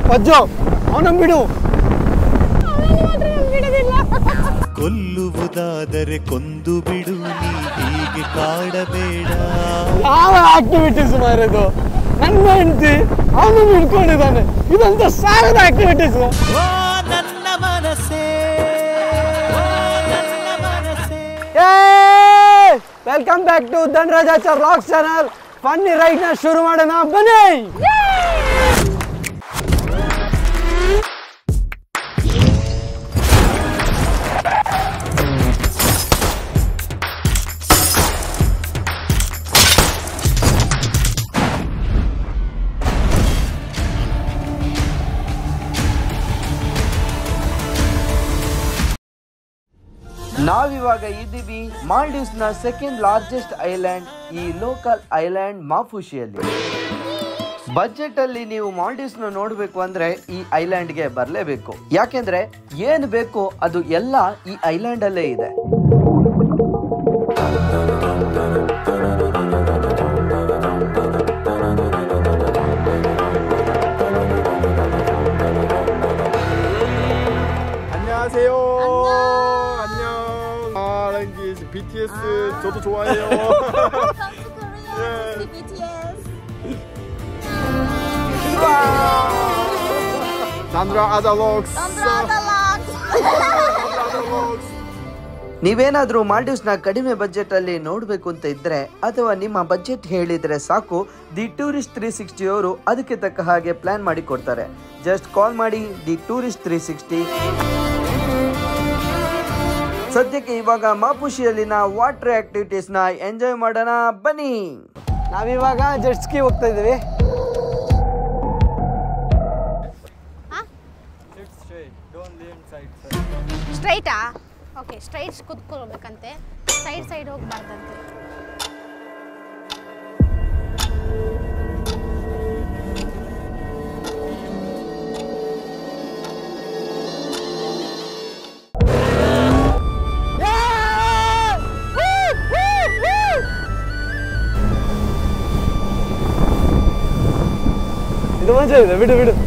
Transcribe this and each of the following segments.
ಪಜ್ಜು ಅವನ ಬಿಡು ಕೊಲ್ಲುವುದಾದರೆ ಕೊಂದು ಬಿಡು ನೀ ಹೀಗೆ ಕಾಡಬೇಡ ಯಾವ ಆಕ್ಟಿವಿಟೀಸ್ ಮಾರದು ನನ್ನ ಹೆಂಡತಿ ಅವನು ಹಿಡ್ಕೊಂಡಿದ್ದಾನೆ ಇದಂತ ಸಾಗದ ಆಕ್ಟಿವಿಟೀಸ್ ಓ ನನ್ನ ಮನಸ್ಸೇ ಓ ನನ್ನ ಮನಸ್ಸೇ welcome back to Dhanarajachar rocks channel funny ride ನ ಶುರು ಮಾಡೋಣ ಬನ್ನಿ ನಾವಿವಾಗ ಇದ್ದೀವಿ ಮಾಲ್ಡೀವ್ಸ್ ನ ಸೆಕೆಂಡ್ ಲಾರ್ಜೆಸ್ಟ್ ಐಲ್ಯಾಂಡ್ ಈ ಲೋಕಲ್ ಐಲ್ಯಾಂಡ್ ಮಾಫುಷಿಯಲ್ಲಿ ಬಜೆಟ್ ಅಲ್ಲಿ ನೀವು ಮಾಲ್ಡೀವ್ಸ್ ನ ನೋಡಬೇಕು ಅಂದ್ರೆ ಈ ಐಲ್ಯಾಂಡ್ ಗೆ ಬರಲೇಬೇಕು ಯಾಕೆಂದ್ರೆ ಏನ್ ಬೇಕು ಅದು ಎಲ್ಲ ಈ ಐಲ್ಯಾಂಡ್ ಅಲ್ಲೇ ಇದೆ 안녕하세요. 안녕. 아, 랑기 BTS 저도 좋아해요. 예. 산드라 아자록스. 아자록스. ನೀವೇನಾದ್ರೂ ಮಾಲ್ಡೀವ್ಸ್ ನ ಕಡಿಮೆ ಬಜೆಟ್ ಅಲ್ಲಿ ನೋಡ್ಬೇಕು ಅಂತ ಇದ್ರೆ ಅಥವಾ ನಿಮ್ಮ ಬಜೆಟ್ ಹೇಳಿದ್ರೆ ಸಾಕು ದಿ ಟೂರಿಸ್ಟ್ ತ್ರೀ ಸಿಕ್ಸ್ಟಿ ಅವರು ಅದಕ್ಕೆ ತಕ್ಕ ಹಾಗೆ ಪ್ಲಾನ್ ಮಾಡಿ ಕೊಡ್ತಾರೆ ಜಸ್ಟ್ ಕಾಲ್ ಮಾಡಿ ದಿ ಟೂರಿಸ್ಟ್ ತ್ರೀ ಸಿಕ್ಸ್ಟಿ ಸದ್ಯಕ್ಕೆ ಇವಾಗ ಮಾಪುಷಿಯಲ್ಲಿನ ವಾಟರ್ ಆಕ್ಟಿವಿಟೀಸ್ ನ ಎಂಜಾಯ್ ಮಾಡೋಣ ಬನ್ನಿ ನಾವಿವಾಗ ಜೆಟ್ ಸ್ಕಿ ಹೋಗ್ತಾ ಇದೀವಿ ಸ್ಟ್ರೈಟಾ ಓಕೆ ಸ್ಟ್ರೈಟ್ ಕುತ್ಕೊಳ್ಬೇಕಂತೆ ಸೈಡ್ ಸೈಡ್ ಹೋಗ್ಬಾರ್ದಂತೆ ಇದು ಮಜಾ ಇದೆ ಬಿಡು ಬಿಡು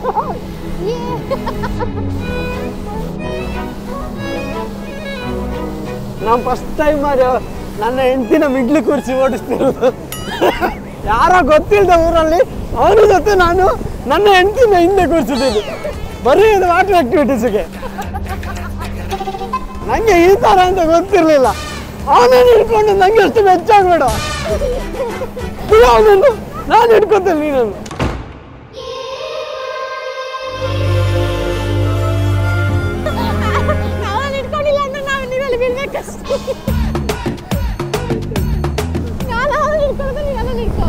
ನಾನು ಫಸ್ಟ್ ಟೈಮ್ ಮಾರ್ಯ ನನ್ನ ಹೆಂಡತಿನ ಮಿಡ್ಲಿ ಕೂರಿಸಿ ಓಡಿಸ್ತಿರೋದು ಯಾರೋ ಗೊತ್ತಿಲ್ಲದ ಊರಲ್ಲಿ ಅವನ ಜೊತೆ ನಾನು ನನ್ನ ಹೆಂಡತಿನ ಹಿಂದೆ ಕೂರಿಸಿದ್ದೀನಿ ಬರೀ ಇದು ವಾಟರ್ ಆಕ್ಟಿವಿಟೀಸ್ಗೆ ನಂಗೆ ಈ ಥರ ಅಂತ ಗೊತ್ತಿರಲಿಲ್ಲ ಅವನನ್ನು ಹಿಡ್ಕೊಂಡು ನಂಗೆ ಎಷ್ಟು ಬೆಚ್ಚಾಗ್ಬೇಡ ಬಿಡು ಅವನನ್ನು ನಾನು ಹಿಡ್ಕೊತೇನೆ ನೀನನ್ನು ನಾವಲ್ಲಿ ಇಟ್ಕೊಂಡಿಲ್ಲ ಅಂದ್ರೆ ನಾವು ನೀವಲ್ಲಿ ಬೀಳ್ಬೇಕಷ್ಟೇ ನಾನು ಅವಲ್ಲಿ ಇಟ್ಕೊಳ್ಳೋದು ನೀವೆಲ್ಲ ಇಟ್ಕೋ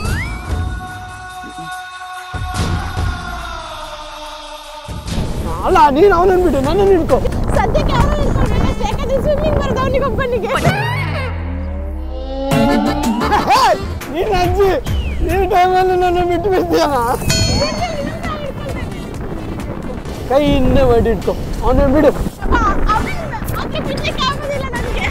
ಅಲ್ಲ ನೀನು ಅವನನ್ನು ಬಿಡು ನನ್ನನ್ನು ಹಿಡ್ಕೊ ಸದ್ಯಕ್ಕೆ ಅವನು ಇಟ್ಕೊಳ್ಬೇಕಷ್ಟೇ ಯಾಕಂದ್ರೆ ಸ್ವಿಮ್ಮಿಂಗ್ ಬರೋದು ಅವನಿಗೆ ಒಬ್ಬನಿಗೆ ನೀನು ಅಜ್ಜಿ ಈ ಟೈಮಲ್ಲಿ ನನ್ನ ಬಿಟ್ಟು ಬಿಡ್ತೀಯಲ್ಲ ಕೈ ಹಿಂದೆ ಮಾಡಿ ಇಟ್ಕೊ ಅವನನ್ನು ಬಿಡು ಅವನಿಗೆ ಬಿಡ್ಲಿಕ್ಕೆ ಆಗೋದಿಲ್ಲ ನನಗೆ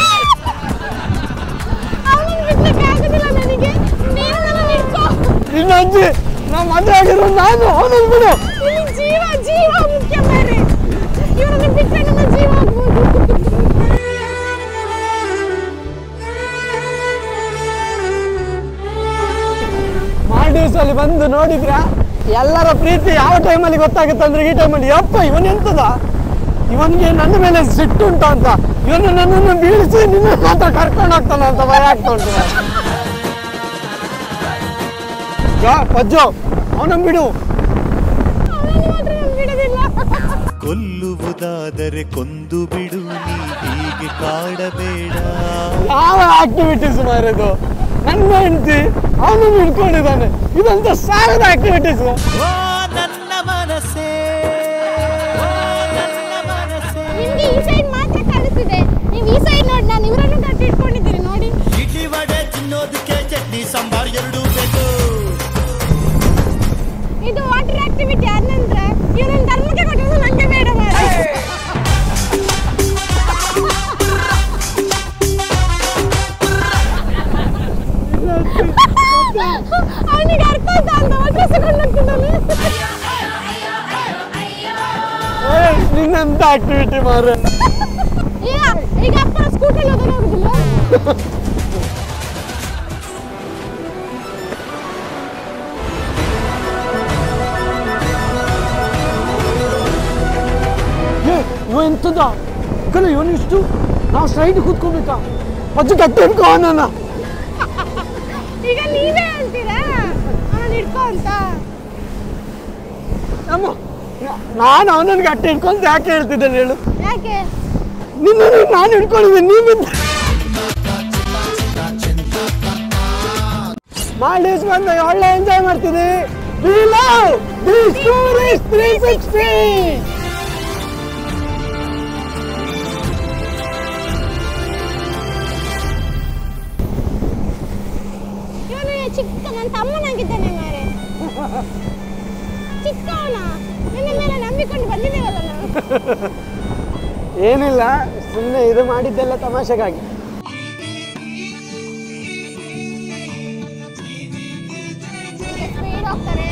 ಅವನಿಗೆ ಬಿಡ್ಲಿಕ್ಕೆ ಆಗೋದಿಲ್ಲ ನನಗೆ ನೀನು ನನ್ನನ್ನು ಇಟ್ಕೋ ನಿನ್ನ ಅಜ್ಜಿ ನಾ ಮದುವೆ ಆಗಿರೋ ನಾನು ಅವನನ್ನು ಬಿಡು ಇಲ್ಲಿ ಜೀವ ಜೀವ ಮುಖ್ಯ ಬೇರೆ ಇವರನ್ನು ಬಿಟ್ಟರೆ ನಮ್ಮ ಜೀವ ಆಗ್ಬೋದು ಮಾಲ್ಡೀವ್ಸ್ ಅಲ್ಲಿ ಬಂದು ನೋಡಿದ್ರ ಎಲ್ಲರ ಪ್ರೀತಿ ಯಾವ ಟೈಮಲ್ಲಿ ಗೊತ್ತಾಗುತ್ತೆ ಅಂದ್ರೆ ಈ ಟೈಮಲ್ಲಿ ಯಪ್ಪ ಇವನ್ ಎಂತದ ಇವನಿಗೆ ನನ್ನ ಮೇಲೆ ಸಿಟ್ಟು ಉಂಟ ಅಂತ ಇವನು ನನ್ನನ್ನು ಬೀಳಿಸಿ ನಿನ್ನ ಮಾತ್ರ ಕರ್ಕೊಂಡು ಹೋಗ್ತಾನ ಅಂತ ಭಯ ಆಗ್ತಾ ಉಂಟು ಯಾ, ಪಜ್ಜು ಅವನನ್ನು ಬಿಡು ಅವನನ್ನು ಮಾತ್ರ ನಾನು ಬಿಡೋದಿಲ್ಲ ಕೊಲ್ಲುವುದಾದರೆ ಕೊಂದು ಬಿಡು ನೀ ಹೀಗೆ ಕಾಡಬೇಡ ಯಾವ ಆಕ್ಟಿವಿಟೀಸ್ ಮಾರದು ನನ್ನ ಹೆಂಡತಿ ಅವನು ಹಿಡ್ಕೊಂಡಿದ್ದಾನೆ ಇದಂತ ಸಾಗದ ಆಕ್ಟಿವಿಟೀಸ್ ಓ ನನ್ನ ಮನಸ್ಸೇ ಓ ನನ್ನ ಮನಸ್ಸೇ ನಿಮ್ಗೆ ಈ ಸೈಡ್ ಮಾತ್ರ ಕಾಣಿಸ್ತಿದೆ ನೀವು ಈ ಸೈಡ್ ನೋಡಿ ನಾನು ಇವರನ್ನು ಕಟ್ಟಿ ಇಟ್ಕೊಂಡಿದ್ದೀರಿ ನೋಡಿ ಇಡ್ಲಿ ವಡೆ ತಿನ್ನೋದಕ್ಕೆ ಚಟ್ನಿ ಸಾಂಬಾರ್ ಎರಡೂ ಬೇಕು ಇದು ವಾಟರ್ ಆಕ್ಟಿವಿಟಿ ಆದ ನಂತರ ಇವರನ್ನು ಧರ್ಮಕ್ಕೆ ಕೊಟ್ಟರು ನಂಗೆ ಬೇಡ ಮಾರ್ರೆ. ಅವನಿಗೆ ಅರ್ಥ ಆಯ್ತಾ ಅಂತ ವಾಪಸ್ ಕೊಂಡೋಗ್ತಿದ್ದಾನೆ ಇವನೆಂತ ಆಕ್ಟಿವಿಟಿ ಮಾರ ಈಗ ಈಗ ಅಪ್ಪನ ಸ್ಕೂಟರ್ ಹೋಗುದಿಲ್ಲ ಏ ಇವ ಎಂತದ ಕಲ ಇವನಿಷ್ಟು ನಾವು ಸ್ಟ್ರೈಟ್ ಕೂತ್ಕೋಬೇಕಾ ಮಜ್ಜು ಕಟ್ಟಿ ಹಿಡ್ಕೋ ಅವನನ್ನ ಈಗ ನೀವೇ ಹೇಳ್ತೀರಾ ಅವನು ಹಿಡ್ಕೊ ಅಂತ ಅಮ್ಮ ನಾನು ಅವನನ್ನು ಗಟ್ಟಿ ಹಿಡ್ಕೊಂಡು ಯಾಕೆ ಹೇಳ್ತಿದ್ದೇನೆ ಹೇಳು ಯಾಕೆ ನಿನ್ನ ನಾನು ಹಿಡ್ಕೊಂಡಿದ್ದೀನಿ ನೀ ಬಿದ್ದು ಮಾಲ್ಡೀವ್ಸ್ ಬಂದ ಒಳ್ಳೆ ಎಂಜಾಯ್ ಮಾಡ್ತಿದ್ದೀವಿ We love these tourist 360. ಇವನು ಚಿಕ್ಕ ನನ್ನ ತಮ್ಮನಾಗಿದ್ದಾನೆ ಮಾರೆ ಚಿಕ್ಕವನ ನಿನ್ನ ಮೇಲೆ ನಂಬಿಕೊಂಡು ಬಂದಿದ್ದೇವಲ್ಲ ನಾವು ಏನಿಲ್ಲ ಸುಮ್ಮನೆ ಇದು ಮಾಡಿದ್ದೆಲ್ಲ ತಮಾಷೆಗಾಗಿ ಸ್ಪೀಡ್ ಹೋಗ್ತಾರೆ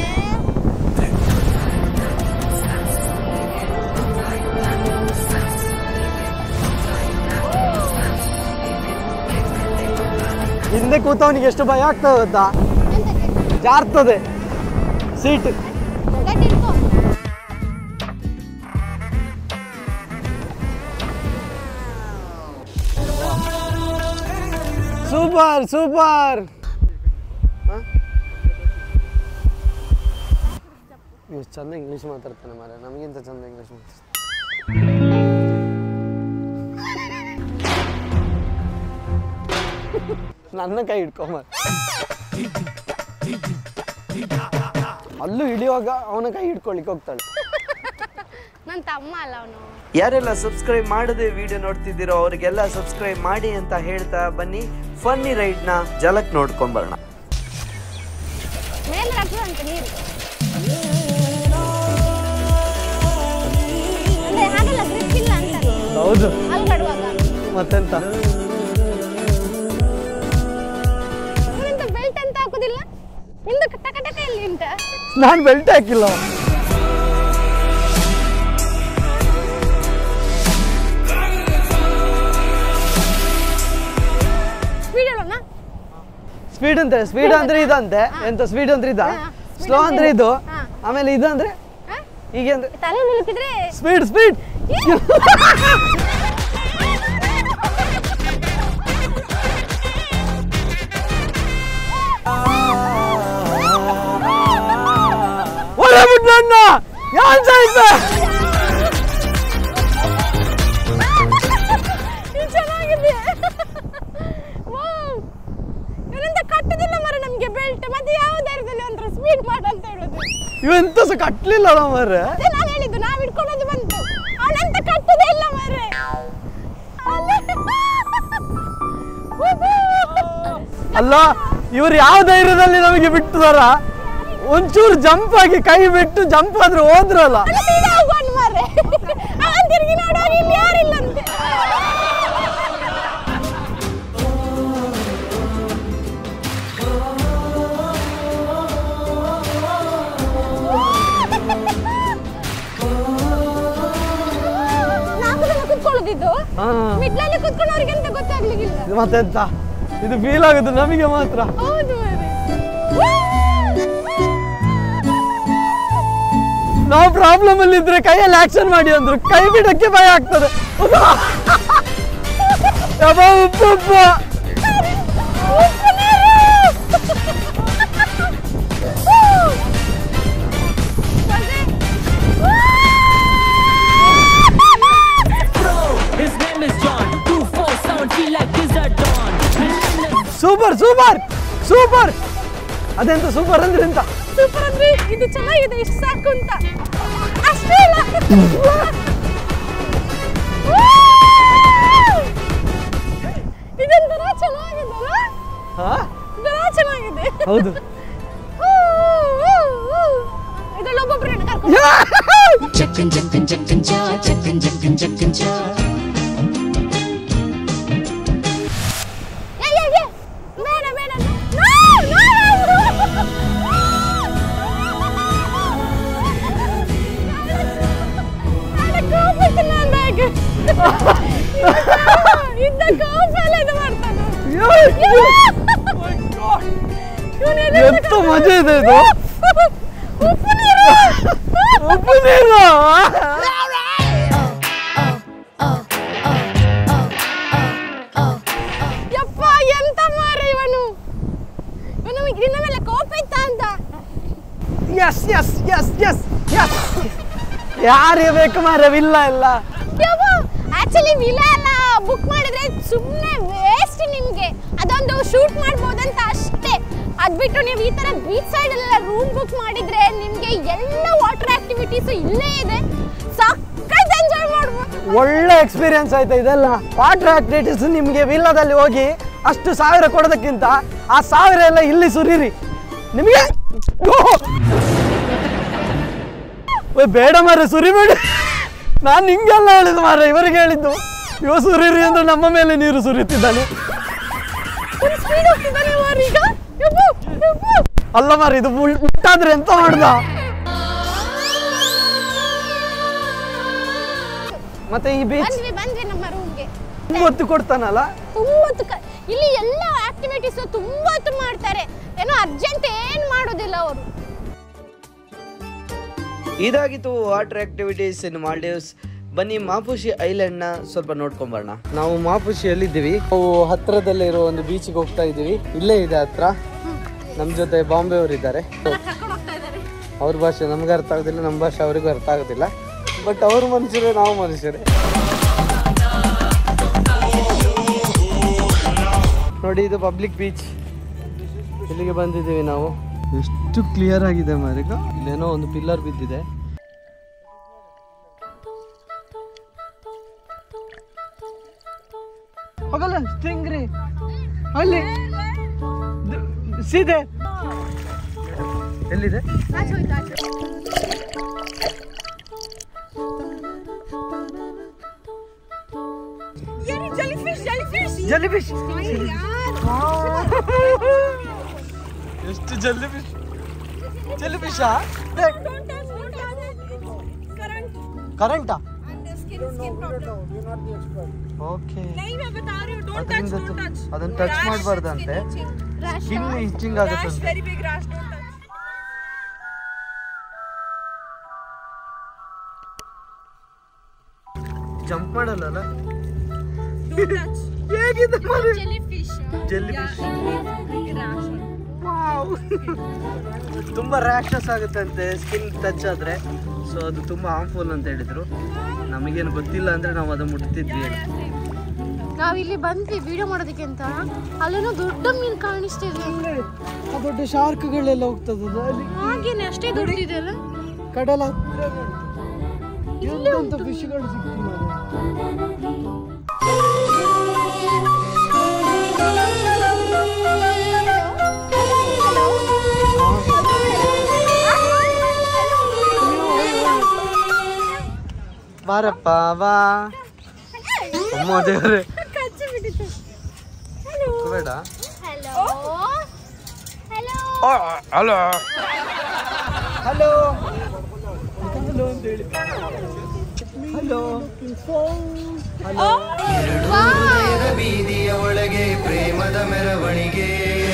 ಹಿಂದೆ ಕೂತವನಿಗೆ ಎಷ್ಟು ಭಯ ಆಗ್ತದೆ ಗೊತ್ತಾ ಎಂತಕ್ಕೆ ಜಾರ್ತದೆ ಸೀಟ್ ಗಟ್ಟಿ ಹಿಡ್ಕೊ ಸೂಪರ್ ಸೂಪರ್ ಎಷ್ಟು ಚಂದ ಇಂಗ್ಲೀಷ್ ಮಾತಾಡ್ತಾನೆ ಮಾರ ನಮಗಿಂತ ಚಂದ ಇಂಗ್ಲೀಷ್ ಮಾತಾಡ್ತಾನೆ ನನ್ನ ಕೈ ಹಿಡ್ಕೊಂಬ ಅಲ್ಲೂ ಹಿಡಿಯುವಾಗ ಅವನ ಕೈ ಹಿಡ್ಕೊಳ್ಳಿಕ್ಕೆ ಹೋಗ್ತಾಳೆ ನನ್ನ ತಮ್ಮ ಅಲ್ಲ ಅವನು ಯಾರೆಲ್ಲ ಸಬ್ಸ್ಕ್ರೈಬ್ ಮಾಡದೆ ವಿಡಿಯೋ ನೋಡ್ತಿದ್ದೀರೋ ಅವರಿಗೆಲ್ಲ ಸಬ್ಸ್ಕ್ರೈಬ್ ಮಾಡಿ ಅಂತ ಹೇಳ್ತಾ ಬನ್ನಿ ಫನ್ನಿ ರೈಡ್ನ ಜಲಕ್ ನೋಡ್ಕೊಂಬರೋಣ ಮೇಲೆ ಹಾಕುವಂತ ನೀರು ಅಂದ್ರೆ ಹಾಗೆಲ್ಲ ಗ್ರಿಪ್ ಇಲ್ಲ ಅಂತ ಹೌದು ಅಲ್ಗಡುವಾಗ ಮತ್ತೆಂತ ಅವನಿಂದ ಬೆಲ್ಟ್ ಅಂತ ಹಾಕುದಿಲ್ಲ ನಿಂದು ಟಕ ಟಕ ಎಲ್ಲಿ ಉಂಟ ನಾನು ಬೆಲ್ಟ್ ಹಾಕಿಲ್ಲ ಸ್ಪೀಡ್ ಹೇಳೋಣ ಸ್ಪೀಡ್ ಅಂತೆ ಸ್ಪೀಡ್ ಅಂದ್ರೆ ಇದಂತೆ ಎಂತ ಸ್ಪೀಡ್ ಅಂದ್ರೆ ಇದ ಹಾ, speed ಸ್ಲೋ ಅಂದ್ರೆ ಅಂದ್ರೆ ಇದು ಹಾ. ಆಮೇಲೆ ಇದಂದ್ರೆ ಹಾ? ಹೀಗೆ ಅಂದ್ರೆ ತಲೆ ಮುಳುಕಿದ್ರೆ ಸ್ಪೀಡ್ ಸ್ಪೀಡ್ ಒಳ್ಳೆ ಬಿಡ್ಲಣ್ಣ ಯಾನ್ ಸಾಯ್ತೆ ಇದು ಚೆನ್ನಾಗಿದೆ ವಾವ್. ಇವನಿಂದ ಕಟ್ಟುದಿಲ್ಲ ಮರ ನಮ್ಗೆ ಬೆಲ್ಟ್ ಮತ್ತೆ ಯಾವ ಧೈರ್ಯದಲ್ಲಿ ಒಂಥರ ಸ್ಪೀಡ್ ಮಾಡ ಅಂತ ಹೇಳೋದು ಇವೆಂತ ಸಹ ಕಟ್ಲಿಲ್ಲ ಮರ್ರೆ ಅದೇ ನಾನು ಹೇಳಿದ್ದು ನಾವ್ ಹಿಡ್ಕೊಳ್ಳೋದು ಬಂತು ಅವನೆಂತ ಕಟ್ಟುದೇ ಇಲ್ಲ ಮರ್ರೆ ಅಲ್ಲ ಇವ್ರು ಯಾವ ಧೈರ್ಯದಲ್ಲಿ ನಮಗೆ ಬಿಟ್ಟದಾರ ಒಂಚೂರು ಜಂಪ್ ಆಗಿ ಕೈ ಬಿಟ್ಟು ಜಂಪ್ ಆದ್ರೆ ಹೋದ್ರಲ್ಲ ಹೋಗೋಣ ಮರ್ರೆ ಅವನ್ ತಿರುಗಿ ನೋಡುವಾಗ ಇಲ್ಲಿ ಯಾರಿಲ್ಲ ಅಂತೆ ನಾಲ್ಕು ಜನ ಕುತ್ಕೊಳ್ಳೋದಿದ್ದು ಹಾ. ಮಿಡ್ಲಲ್ಲಿ ಕುತ್ಕೊಂಡವ್ರಿಗೆ ಅಂತ ಗೊತ್ತಾಗ್ಲಿಕ್ಕಿಲ್ಲ ಇದು ಮತ್ತೆಂತ ಇದು ಫೀಲ್ ಆಗುದು ನಮಗೆ ಮಾತ್ರ ಹೌದು ಮಾರ್ರೆ. ನಾವು ಪ್ರಾಬ್ಲಮ್ ಅಲ್ಲಿ ಇದ್ರೆ ಕೈಯಲ್ಲಿ ಆಕ್ಷನ್ ಮಾಡಿ ಅಂದ್ರು ಕೈ ಬಿಡಕ್ಕೆ ಭಯ ಆಗ್ತದೆ ಯಬ್ಬ, ಉಪ್ಪು ಉಪ್ಪು ಉಪ್ಪು ನೀರು! His name is John. Two four sound feel like Wizard Dawn. Super super super ಅದೆಂತ ಸೂಪರ್ ಅಂದ್ರೆ ಎಂತ ಸೂಪರ್ ಅಂದ್ರೆ ಇದು ಚೆನ್ನಾಗಿದೆ ಇಷ್ಟು ಸಾಕು ಅಂತ ಅಷ್ಟೇ ಇಲ್ಲ ಇದೊಂಥರ ಚೆನ್ನಾಗಿದೆ ಅಲ್ಲ? ಹಾ ಇದೊಂಥರ ಚೆನ್ನಾಗಿದೆ ಹೌದು ಇದ್ರಲ್ಲಿ ಒಬ್ಬೊಬ್ಬರನ್ನ ಕರ್ಕೊಂಡು Chickin, chickin, chickin, cha, chickin, chickin, chickin, cha. ಏ, ಏ, ಏ, ಬೇಡ ಬೇಡ No, no, no. ನನಗೆ ಕೋಪ ಇದ್ದ ಕೋಪಲ್ಲ ಇದು ಮಾಡ್ತಾನೆ ಎಂತ ಮಜಾ ಇದೆ ಇದು ಉಪ್ಪು ನೀರು ಉಪ್ಪು ನೀರು ಯಪ್ಪ ಎಂತ ಮಾರ ಇವನು ಇವನು ನಿನ್ನ ಮೇಲೆ ಕೋಪ ಇತ್ತ ಅಂತ yes yes yes yes yes ಯಾರಿಗೆ ಬೇಕು ಮಾರ ವಿಲ್ಲ ಇಲ್ಲ ಯವ್ವ ಆಕ್ಚುಲಿ ವಿಲ ಎಲ್ಲ ಬುಕ್ ಮಾಡಿದ್ರೆ ಸುಮ್ಮನೆ ವೇಸ್ಟ್ ನಿಮ್ಗೆ ಅದೊಂದು ಶೂಟ್ ಮಾಡ್ಬೋದಂತ ಅಷ್ಟೇ ಅದ್ ಬಿಟ್ಟು ನೀವು ಈ ತರ ಬೀಚ್ ಸೈಡ್ ಎಲ್ಲ ರೂಮ್ ಬುಕ್ ಮಾಡಿದ್ರೆ ನಿಮ್ಗೆ ಎಲ್ಲ ವಾಟರ್ ಆಕ್ಟಿವಿಟೀಸ್ ಇಲ್ಲೇ ಇದೆ ಸಖತ್ ಎಂಜಾಯ್ ಮಾಡ್ಬೋದು ಒಳ್ಳೆ ಎಕ್ಸ್ಪೀರಿಯನ್ಸ್ ಆಯ್ತಾ ಇದೆಲ್ಲ ವಾಟರ್ ಆಕ್ಟಿವಿಟೀಸ್ ನಿಮಗೆ ವಿಲ್ಲದಲ್ಲಿ ಹೋಗಿ ಅಷ್ಟು ಸಾವಿರ ಕೊಡೋದಕ್ಕಿಂತ ಆ ಸಾವಿರ ಎಲ್ಲ ಇಲ್ಲಿ ಸುರೀರಿ ನಿಮಗೆ ಓಯ್ ಬೇಡ ಮಾರ ಸುರಿಬೇಡಿ ನಾನು ಹಿಂಗೆಲ್ಲ ಹೇಳಿದ್ದು ಮಾರ ಇವರಿಗೆ ಹೇಳಿದ್ದು ಇವ ಸುರೀರಿ ಅಂದ್ರೆ ನಮ್ಮ ಮೇಲೆ ನೀರು ಸುರಿಯುತ್ತಿದ್ದಾನೆ ಫುಲ್ ಸ್ಪೀಡ್ ಹೋಗ್ತಿದ್ದಾನೆ ಮಾರ ಈಗ ಯಪ್ಪು, ಯಪ್ಪು. ಅಲ್ಲ ಮಾರ ಇದು ಮುಳ್- ಮುಟ್ಟಾದ್ರೆ ಎಂತ ಮಾಡ್ದ ಮತ್ತೆ ಈ ಬೀಚ್ ಬಂದ್ವಿ ಬಂದ್ವಿ ನಮ್ಮ ರೂಮ್ಗೆ ಹೊತ್ತು ಕೊಡ್ತಾನಲ್ಲ ತುಂಬಾ ಹೊತ್ತು ಕ- ಇಲ್ಲಿ ಎಲ್ಲ ಆಕ್ಟಿವಿಟೀಸ್ ತುಂಬಾ ಹೊತ್ತು ಮಾಡ್ತಾರೆ ಏನೋ ಅರ್ಜೆಂಟ್ ಏನ್ ಮಾಡೋದಿಲ್ಲ ಅವರು ಇದಾಗಿತ್ತು ವಾಟರ್ ಆಕ್ಟಿವಿಟೀಸ್ ಇನ್ ಮಾಲ್ಡೀವ್ಸ್ ಬನ್ನಿ ಮಾಪುಷಿ ಐಲ್ಯಾಂಡ್ನ ಸ್ವಲ್ಪ ನೋಡ್ಕೊಂಬರೋಣ ನಾವು ಮಾಪುಷಿಯಲ್ಲಿದ್ದೀವಿ ನಾವು ಹತ್ರದಲ್ಲೇ ಇರೋ ಒಂದು ಬೀಚಿಗೆ ಹೋಗ್ತಾ ಇದ್ದೀವಿ ಇಲ್ಲೇ ಇದೆ ಹತ್ರ ನಮ್ಮ ಜೊತೆ ಬಾಂಬೆ ಅವರು ಇದ್ದಾರೆ ಅವ್ರ ಭಾಷೆ ನಮ್ಗೆ ಅರ್ಥ ಆಗೋದಿಲ್ಲ ನಮ್ಮ ಭಾಷೆ ಅವರಿಗೂ ಅರ್ಥ ಆಗೋದಿಲ್ಲ ಬಟ್ ಅವ್ರ ಮನುಷ್ಯರೇ ನಾವು ಮನುಷ್ಯರೇ ನೋಡಿ ಇದು ಪಬ್ಲಿಕ್ ಬೀಚ್ ಇಲ್ಲಿಗೆ ಬಂದಿದ್ದೀವಿ ನಾವು ಎಷ್ಟು ಕ್ಲಿಯರ್ ಆಗಿದೆ ಮಾರಿಗ ಇಲ್ಲೇನೋ ಒಂದು ಪಿಲ್ಲರ್ ಬಿದ್ದಿದೆ ಹೋಗಲ್ಲ ಸ್ಟಿಂಗ್ರಿ ಅಲ್ಲಿ ದ- ಸೀದೆ ಎಲ್ಲಿದೆ ಜಲ್ಲಿ ಫಿಶ್ ಎಷ್ಟು ಜಲ್ಲಿ ಫಿಶ್ ಜಲ್ಲಿ ಫಿಶಾ ಕರೆಂಟಾ ಓಕೆ ಅದರಿಂದ ಅದನ್ನ ಟಚ್ ಮಾಡಬಾರ್ದಂತೆ ಸ್ಕಿನ್ ಇಚ್ಚಿಂಗ್ ಆಗುತ್ತಂತೆ ಜಂಪ್ ಮಾಡಲ್ಲ ಹೇಗಿದೆ ಜೆಲ್ಲಿ ಫಿಶ್ ತುಂಬಾ ರ್ಯಾಷಸ್ ಆಗುತ್ತಂತೆ ಸ್ಕಿನ್ ಟಚ್ ಆದ್ರೆ ಸೊ ಅದು ತುಂಬಾ ಹಾರ್ಮ್ಫುಲ್ ಅಂತ ಹೇಳಿದ್ರು ನಮಗೇನು ಗೊತ್ತಿಲ್ಲ ಅಂದ್ರೆ ನಾವು ಅದು ಮುಟ್ತಿದ್ವಿ ನಾವ್ ಇಲ್ಲಿ ಬಂದ್ವಿ ವಿಡಿಯೋ ಮಾಡೋದಕ್ಕೆ ಅಂತ ಅಲ್ಲೇನೋ ದೊಡ್ಡ ಮೀನ್ ಕಾಣಿಸ್ತಿದೆ ಆ ದೊಡ್ಡ ಶಾರ್ಕ್ಗಳೆಲ್ಲ ಹೋಗ್ತದ ಅಲ್ಲಿ ಹಾಗೇನೆ ಅಷ್ಟೇ ದೊಡ್ಡದಿದೆ ಅಲ್ಲ ಕಡಲ ಎಂತೆಂತ ಫಿಶ್ಗಳು ಸಿಗ್ತಿಲ್ಲ ಬಾರಪ್ಪ ಬಾ ಅಮ್ಮ ದೇವ್ರೆ ಬೇಡ hello hello hello hello hello ಅಂತ ಹೇಳಿ ಹಲೋ ಬೀದಿಯ ಒಳಗೆ ಪ್ರೇಮದ ಮೆರವಣಿಗೆ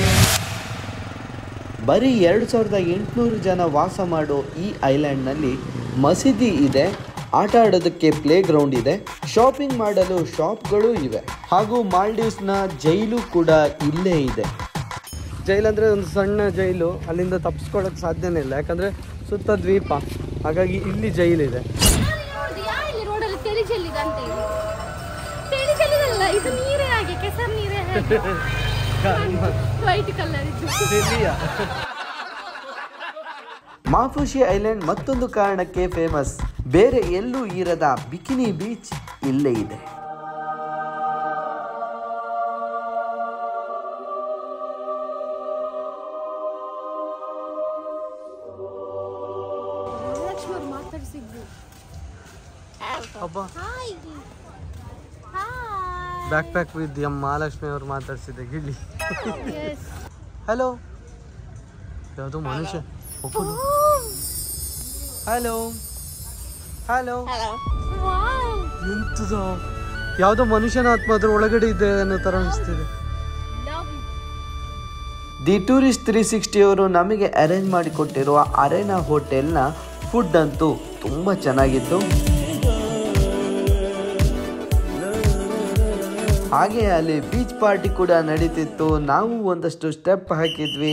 ಬರೀ ಎರಡು ಸಾವಿರದ ಎಂಟುನೂರು ಜನ ವಾಸ ಮಾಡೋ ಈ ಐಲ್ಯಾಂಡ್ನಲ್ಲಿ ಮಸೀದಿ ಇದೆ ಆಟ ಆಡೋದಕ್ಕೆ ಪ್ಲೇ ಗ್ರೌಂಡ್ ಇದೆ ಶಾಪಿಂಗ್ ಮಾಡಲು ಶಾಪ್ಗಳು ಇವೆ ಹಾಗೂ ಮಾಲ್ಡೀವ್ಸ್ನ ಜೈಲು ಕೂಡ ಇಲ್ಲೇ ಇದೆ ಜೈಲ್ ಅಂದ್ರೆ ಒಂದು ಸಣ್ಣ ಜೈಲು ಅಲ್ಲಿಂದ ತಪ್ಪಿಸ್ಕೊಳ್ಳೋಕೆ ಸಾಧ್ಯನೇ ಇಲ್ಲ ಯಾಕಂದ್ರೆ ಸುತ್ತ ದ್ವೀಪ ಹಾಗಾಗಿ ಇಲ್ಲಿ ಜೈಲಿದೆ ನೋಡಿದ್ಯಾ ಇಲ್ಲಿ ರೋಡಲ್ಲಿ ತೆಲಿ ಚೆಲ್ಲಿದೆ ಅಂತ ಇದು ತೆಲಿ ಚೆಲ್ಲಿದಲ್ಲ ಇದು ನೀರೇ ಹಾಗೆ ಕೆಸರು ನೀರೇ ಹಾಗೆ ವೈಟ್ ಕಲರ್ ಇದು ಮಾಫುಶಿ ಐಲ್ಯಾಂಡ್ ಮತ್ತೊಂದು ಕಾರಣಕ್ಕೆ ಫೇಮಸ್ ಬೇರೆ ಎಲ್ಲೂ ಇರದ ಬಿಕಿನಿ ಬೀಚ್ ಇಲ್ಲೇ ಇದೆ ಲಕ್ಷ್ಮಿ ಅವ್ರು ಮಾತಾಡ್ಸಿದ್ರು ಹಬ್ಬ hi hi backpack with M Mahalakshmi ಅವ್ರು ಮಾತಾಡ್ಸಿದ್ದೆ ಗಿಳಿ ಎಸ್ ಹಲೋ ಯಾವುದು ಮನುಷ್ಯ ಒಬ್ಬನು ಹಲೋ ಹಲೋ ವಾವ್ ಎಂತದ ಯಾವುದೋ ಮನುಷ್ಯನ ಆತ್ಮ ಅದ್ರ ಒಳಗಡೆ ಇದೆ ಅನ್ನೋ ಥರ ಅನಿಸ್ತಿದೆ ದಿ ಟೂರಿಸ್ಟ್ ತ್ರೀ ಸಿಕ್ಸ್ಟಿ ಅವರು ನಮಗೆ ಅರೇಂಜ್ ಮಾಡಿಕೊಟ್ಟಿರುವ ಅರೇನಾ ಹೋಟೆಲ್ನ ಫುಡ್ ಅಂತೂ ತುಂಬ ಚೆನ್ನಾಗಿತ್ತು ಹಾಗೆ ಅಲ್ಲಿ ಬೀಚ್ ಪಾರ್ಟಿ ಕೂಡ ನಡೀತಿತ್ತು ನಾವು ಒಂದಷ್ಟು ಸ್ಟೆಪ್ ಹಾಕಿದ್ವಿ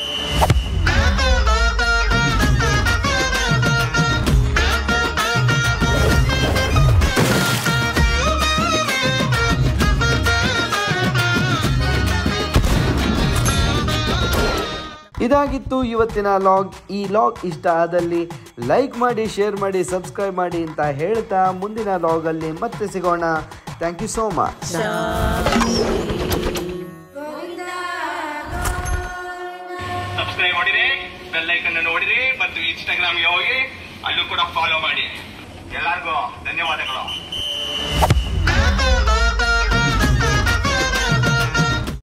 ಇದಾಗಿತ್ತು ಇವತ್ತಿನ ಲಾಗ್ ಈ ಲಾಗ್ ಇಷ್ಟ ಆದಲ್ಲಿ ಲೈಕ್ ಮಾಡಿ ಶೇರ್ ಮಾಡಿ ಸಬ್ಸ್ಕ್ರೈಬ್ ಮಾಡಿ ಅಂತ ಹೇಳ್ತಾ ಮುಂದಿನ ಲಾಗಲ್ಲಿ ಮತ್ತೆ ಸಿಗೋಣ thank you so much subscribe ಮಾಡಿರಿ ಬೆಲ್ ಐಕನ್ ನೋಡಿರಿ ಮತ್ತು ಇನ್ಸ್ಟಾಗ್ರಾಮ್ಗೆ ಹೋಗಿ ಅಲ್ಲೂ ಕೂಡ ಫಾಲೋ ಮಾಡಿ ಎಲ್ಲರಿಗೂ ಧನ್ಯವಾದಗಳು